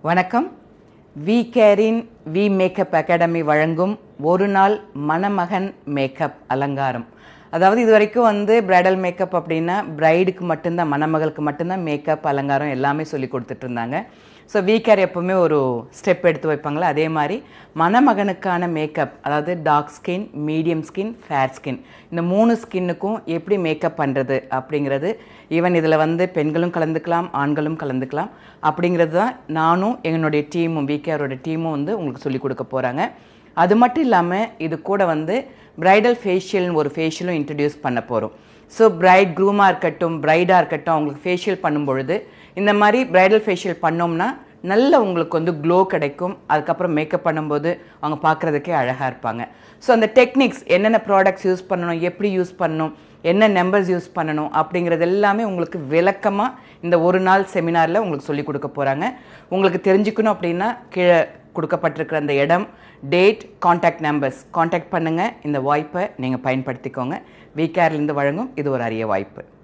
வணக்கம் வி கேரின் V Makeup Academy வழங்கும் ஒரு நாள் மணமகன் மேக்கப் அலங்காரம் அதாவது இது வரைக்கும் வந்து பிரைடல் மேக்கப் அப்படின்னா பிரைடுக்கு மட்டும்தான் மணமகளுக்கு மட்டும்தான் மேக்கப் அலங்காரம் எல்லாமே சொல்லி கொடுத்துட்டு இருந்தாங்க ஸோ வி கேர் எப்பவுமே ஒரு ஸ்டெப் எடுத்து வைப்பாங்களே அதே மாதிரி மணமகனுக்கான மேக்கப் அதாவது dark skin medium skin fair skin இந்த மூணு ஸ்கின்னுக்கும் எப்படி மேக்கப் பண்ணுறது அப்படிங்கிறது ஈவன் இதில் வந்து பெண்களும் கலந்துக்கலாம் ஆண்களும் கலந்துக்கலாம் அப்படிங்கிறது தான் நானும் எங்களுடைய டீமும் விகேரோட டீமும் வந்து உங்களுக்கு சொல்லிக் கொடுக்க போகிறாங்க அது மட்டும் இல்லாமல் இது கூட வந்து பிரைடல் ஃபேஷியல்னு ஒரு ஃபேஷியலும் இன்ட்ரடியூஸ் பண்ண போகிறோம் ஸோ பிரைட் க்ரூமாக இருக்கட்டும் பிரைடாக இருக்கட்டும் அவங்களுக்கு ஃபேஷியல் பண்ணும் பொழுது இந்த மாதிரி பிரைடல் ஃபேஷியல் பண்ணோம்னா நல்ல உங்களுக்கு வந்து க்ளோ கிடைக்கும் அதுக்கப்புறம் மேக்கப் பண்ணும்போது அவங்க பார்க்குறதுக்கே அழகாக இருப்பாங்க ஸோ அந்த டெக்னிக்ஸ் என்னென்ன ப்ராடக்ட்ஸ் யூஸ் பண்ணணும் எப்படி யூஸ் பண்ணணும் என்ன நம்பர்ஸ் யூஸ் பண்ணணும் அப்படிங்கிறது எல்லாமே உங்களுக்கு விளக்கமாக இந்த ஒரு நாள் செமினாரில் உங்களுக்கு சொல்லி கொடுக்க போகிறாங்க உங்களுக்கு தெரிஞ்சுக்கணும் அப்படின்னா கீழே கொடுக்கப்பட்டிருக்கிற அந்த இடம் டேட் காண்டாக்ட் நம்பர்ஸ் காண்டாக்ட் பண்ணுங்கள் இந்த வாய்ப்பை நீங்கள் பயன்படுத்திக்கோங்க விகேர்லேருந்து வழங்கும் இது ஒரு அரிய வாய்ப்பு